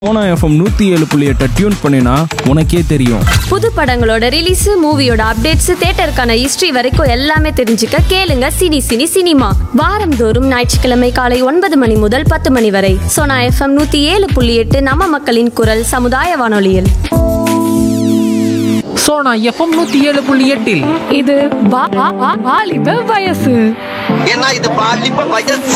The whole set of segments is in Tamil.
சோனா எஃப்எம் நூற்றி ஏழு புள்ளி எட்டை டியூன் பண்ணினா உனக்கே தெரியும் புது படங்களோட ரிலீஸ் மூவியோட அப்டேட்ஸ் தேட்டருக்கான ஹிஸ்டரி வரைக்கும் எல்லாமே தெரிஞ்சுக்க கேளுங்க சினி சினி சினிமா வாரந்தோறும் ஞாயிற்றுக்கிழமை காலை ஒன்பது மணி முதல் பத்து மணி வரை சோனா எஃப்எம் நூத்தி ஏழு புள்ளி எட்டு நம்ம மக்களின் குரல் சமுதாய வானொலியில் சோனா எஃப்எம் நூத்தி ஏழு புள்ளி எட்டில் இது வா- வா- வா- வாலிப வயசு ஏன்னா இது பாலிப்ப வயசு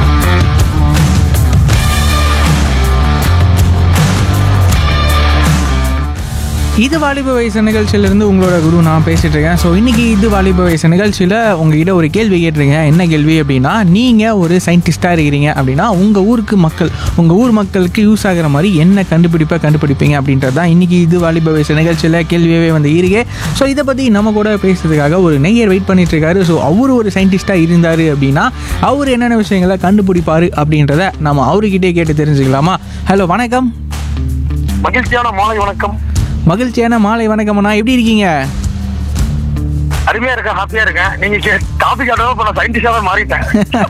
இது வாலிப வயசு நிகழ்ச்சியிலேருந்து உங்களோட குரு நான் பேசிட்டு இருக்கேன் ஸோ இன்னைக்கு இது வாலிப வயசு நிகழ்ச்சியில் உங்ககிட்ட ஒரு கேள்வி கேட்டிருக்கேன் என்ன கேள்வி அப்படின்னா நீங்கள் ஒரு சயின்டிஸ்டாக இருக்கிறீங்க அப்படின்னா உங்கள் ஊருக்கு மக்கள் உங்கள் ஊர் மக்களுக்கு யூஸ் ஆகிற மாதிரி என்ன கண்டுபிடிப்பை கண்டுபிடிப்பீங்க அப்படின்றது தான் இன்னைக்கு இது வாலிப வயசு நிகழ்ச்சியில் கேள்வியாகவே வந்து இருக்கு ஸோ இதை பற்றி நம்ம கூட பேசுறதுக்காக ஒரு நெய்யர் வெயிட் பண்ணிட்டு இருக்காரு ஸோ அவர் ஒரு சயின்டிஸ்டாக இருந்தார் அப்படின்னா அவர் என்னென்ன விஷயங்களை கண்டுபிடிப்பாரு அப்படின்றத நம்ம அவர்கிட்டே கேட்டு தெரிஞ்சுக்கலாமா ஹலோ வணக்கம் மகிழ்ச்சியான மாலை வணக்கம் மகிழ்ச்சியான மாலை வணக்கம்ண்ணா எப்படி இருக்கீங்க அருமையா இருக்கேன் ஹாப்பியா இருக்கேன் நீங்க டாபிக் ஆடவும் இப்ப நான் சயின்டிஸ்டாவே மாறிட்டேன்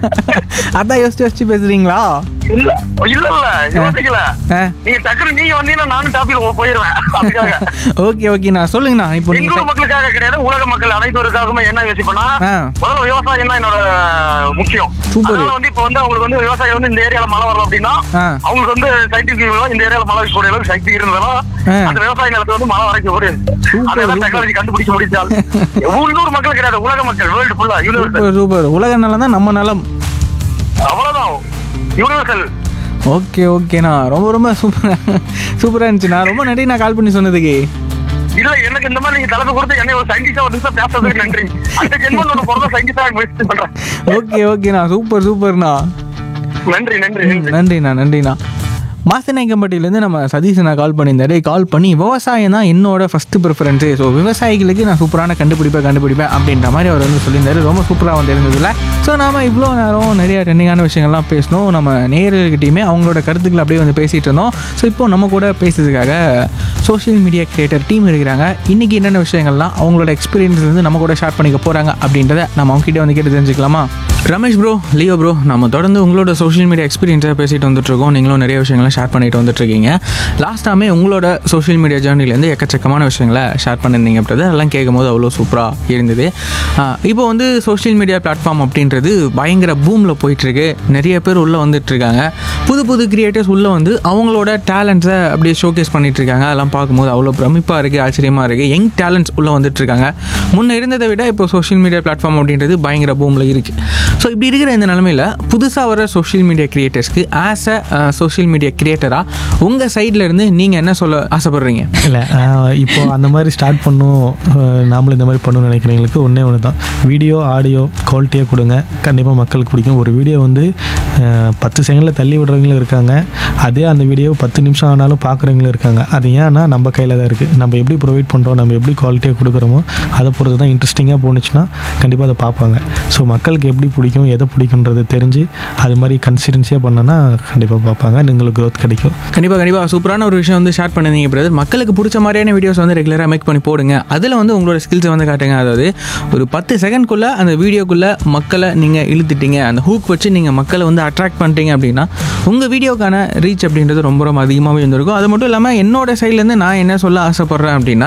அதான் யோசிச்சு யோசிச்சு பேசுறீங்களா இல்ல இல்ல இல்ல யோசிக்கல ஆ. நீங்க டக்குனு நீங்க வந்தீங்கன்னா நானும் டாபிக் போயிருவேன் அதுக்காக ஓகே ஓகேண்ணா சொல்லுங்கண்ணா இப்போ எங்க ஊர் நீங்க மக்களுக்காக கிடையாது உலக மக்கள் அனைவருக்காகவுமே என்ன யோசிப்பேன்னா ஆ. முதல்ல விவசாயம் தான் என்னோட முக்கியம் Super. அதனால வந்து இப்ப வந்து அவங்களுக்கு வந்து விவசாயம் வந்து இந்த ஏரியால மழை வரும் அப்படின்னா ஆ. அவங்களுக்கு வந்து சயின்டிபிக் இந்த ஏரியால மழை கூடிய அளவுக்கு சக்தி இருந்ததுன்னா ஆ. அந்த விவசாய நிலத்தை வந்து மழை வரைக்கும் ஒரு Super, அதெல்லாம் super. டெக்னாலஜி கண்டுபிடிச்சு முடிச்சால் உள்ளூர் மக்கள் கிடையாது உலக மக்கள் வேர்ல்டு ஃபுல்லா யூனிவர்சல் சூப்பர் சூப்பர் உலக நலம் தான் நம்ம நலம் அவ்வளவுதான் யூனிவர்சல் ஓகே ஓகேண்ணா ரொம்ப ரொம்ப சூப்பரா சூப்பராக இருந்துச்சுண்ணா ரொம்ப நன்றி நான் கால் பண்ணி சொன்னதுக்கு இல்ல எனக்கு இந்த மாதிரி நீங்க தலைப்பு கொடுத்து என்னை ஒரு சயின்டிஸ்டா ஒரு நிமிஷம் பேசுறதுக்கு நன்றி அந்த ஜென்மன் ஒண்ணு பிறந்த சயின்டிஸ்டா முயற்சி பண்றேன் ஓகே ஓகேண்ணா சூப்பர் சூப்பர்ண்ணா நன்றி நன்றி நன்றி நன்றிண்ணா நன்றிண்ணா மாசநாயக்கம்பட்டியிலேருந்து நம்ம சதீஷனை கால் பண்ணியிருந்தாரு கால் பண்ணி விவசாயம் தான் என்னோட ஃபஸ்ட்டு ப்ரிஃபரன்ஸு ஸோ விவசாயிகளுக்கு நான் சூப்பரான கண்டுபிடிப்பை கண்டுபிடிப்பேன் அப்படின்ற மாதிரி அவர் வந்து சொல்லியிருந்தாரு ரொம்ப சூப்பராக வந்து இருந்ததில்ல ஸோ நாம இவ்வளோ நேரம் நிறைய ட்ரெண்டிங்கான விஷயங்கள்லாம் பேசணும் நம்ம நேயர்கள்கிட்டையுமே அவங்களோட கருத்துக்களை அப்படியே வந்து பேசிகிட்டு இருந்தோம் ஸோ இப்போ நம்ம கூட பேசுறதுக்காக சோஷியல் மீடியா கிரியேட்டர் டீம் இருக்கிறாங்க இன்றைக்கி என்னென்ன விஷயங்கள்லாம் அவங்களோட எக்ஸ்பீரியன்ஸ் வந்து நம்ம கூட ஷேர் பண்ணிக்க போகிறாங்க அப்படின்றத நம்ம அவங்ககிட்ட வந்து கேட்டு தெரிஞ்சுக்கலாமா ரமேஷ் ப்ரோ லியோ ப்ரோ நம்ம தொடர்ந்து உங்களோட சோஷியல் மீடியா எக்ஸ்பீரியன்ஸாக பேசிட்டு வந்துட்டுருக்கோம் நீங்களும் நிறைய விஷயங்களை ஷேர் பண்ணிட்டு வந்துட்டுருக்கீங்க லாஸ்ட் டைமே உங்களோட சோஷியல் மீடியா ஜேர்னிலேருந்து எக்கச்சக்கமான விஷயங்களை ஷேர் பண்ணியிருந்தீங்க அப்படின்றது அதெல்லாம் கேட்கும்போது அவ்வளோ சூப்பராக இருந்தது ஆஹ் இப்போ வந்து சோஷியல் மீடியா பிளாட்ஃபார்ம் அப்படின்றது பயங்கர பூமில் போயிட்டுருக்கு நிறைய பேர் உள்ளே வந்துட்டுருக்காங்க புது புது கிரியேட்டர்ஸ் உள்ளே வந்து அவங்களோட டேலண்ட்ஸை அப்படியே ஷோகேஸ் பண்ணிட்டு இருக்காங்க அதெல்லாம் பார்க்கும்போது அவ்வளோ பிரமிப்பாக இருக்குது ஆச்சரியமாக இருக்குது யங் டேலண்ட்ஸ் உள்ளே வந்துட்டுருக்காங்க முன்ன இருந்ததை விட இப்போ சோஷியல் மீடியா பிளாட்ஃபார்ம் அப்படின்றது பயங்கர பூமில் இருக்குது ஸோ இப்படி இருக்கிற இந்த நிலமையில் புதுசாக வர சோஷியல் மீடியா கிரியேட்டர்ஸ்க்கு ஆஸ் அ சோஷியல் மீடியா கிரியேட்டராக உங்கள் சைடில் இருந்து நீங்கள் என்ன சொல்ல ஆசைப்படுறீங்க இல்லை இப்போ அந்த மாதிரி ஸ்டார்ட் பண்ணும் அஹ், நாமளும் இந்த மாதிரி பண்ணணும்னு நினைக்கிறவங்களுக்கு ஒன்றே ஒன்று தான் வீடியோ ஆடியோ குவாலிட்டியாக கொடுங்க கண்டிப்பாக மக்களுக்கு பிடிக்கும் ஒரு வீடியோ வந்து அஹ், பத்து செகண்டில் தள்ளி விடுறவங்களும் இருக்காங்க அதே அந்த வீடியோ பத்து நிமிஷம் ஆனாலும் பார்க்குறவங்களும் இருக்காங்க அது ஏன்னா நம்ம கையில் தான் இருக்குது நம்ம எப்படி ப்ரொவைட் பண்ணுறோம் நம்ம எப்படி குவாலிட்டியாக கொடுக்குறோமோ அதை பொறுத்து தான் இன்ட்ரெஸ்டிங்காக போணுச்சுன்னா கண்டிப்பாக அதை பார்ப்பாங்க ஸோ மக்களுக்கு எப்படி பிடிக்கும் எதை பிடிக்குன்றது தெரிஞ்சு அது மாதிரி கன்சிடென்சியாக பண்ணோன்னா கண்டிப்பாக பார்ப்பாங்க உங்களுக்கு growth கிடைக்கும் கண்டிப்பாக கண்டிப்பாக சூப்பரான ஒரு விஷயம் வந்து ஷேர் பண்ணிருந்தீங்க பிரதர் மக்களுக்கு பிடிச்ச மாதிரியான வீடியோஸ் வந்து ரெகுலராக மேக் பண்ணி போடுங்க அதில் வந்து உங்களோட ஸ்கில்ஸை வந்து காட்டுங்க அதாவது ஒரு பத்து செகண்ட்குள்ளே அந்த வீடியோக்குள்ளே மக்களை நீங்கள் இழுத்துட்டீங்க அந்த ஹூக் வச்சு நீங்கள் மக்களை வந்து அட்ராக்ட் பண்ணிட்டீங்க அப்படின்னா உங்கள் வீடியோக்கான ரீச் அப்படின்றது ரொம்ப ரொம்ப அதிகமாகவே இருந்திருக்கும் அது மட்டும் இல்லாமல் என்னோட சைட்லேருந்து நான் என்ன சொல்ல ஆசைப்பட்றேன் அப்படின்னா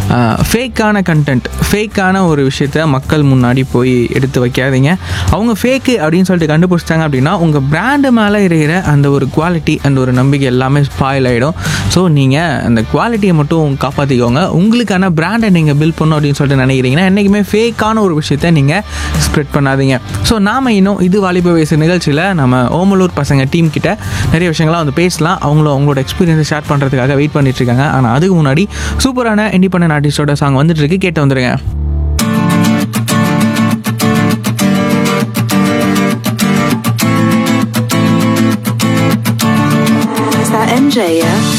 ஃபேக்கான கண்டென்ட் ஃபேக்கான ஒரு விஷயத்த மக்கள் முன்னாடி போய் எடுத்து வைக்காதீங்க அவங்க ஃபேக்கு அப்படின்னு சொல்லிட்டு கண்டுபிடிச்சிட்டாங்க அப்படின்னா உங்கள் பிராண்டு மேலே இருக்கிற அந்த ஒரு குவாலிட்டி அந்த ஒரு நம்பிக்கை எல்லாமே ஸ்பாயில் ஆகிடும் ஸோ நீங்கள் அந்த குவாலிட்டியை மட்டும் காப்பாற்றிக்கோங்க உங்களுக்கான பிராண்டை நீங்கள் பில்ட் பண்ணணும் அப்படின்னு சொல்லிட்டு நினைக்கிறீங்கன்னா என்றைக்குமே ஃபேக்கான ஒரு விஷயத்த நீங்கள் ஸ்ப்ரெட் பண்ணாதீங்க ஸோ நாம இன்னும் இது வாலிப வயசு நிகழ்ச்சியில் நம்ம ஓமலூர் பசங்க டீம் கிட்ட நிறைய விஷயங்கள்லாம் வந்து பேசலாம் அவங்களும் அவங்களோட எக்ஸ்பீரியன்ஸை ஷேர் பண்ணுறதுக்காக வெயிட் பண்ணிட்டு இருக்காங்க ஆனால் அதுக்கு முன்னாடி சூப்பரான இண்டிபெண்டன்ட் ஆர்டிஸ்டோட சாங் வந்துட்டு இருக்கு கேட்டு வந்துருங்க Is that MJ, yeah?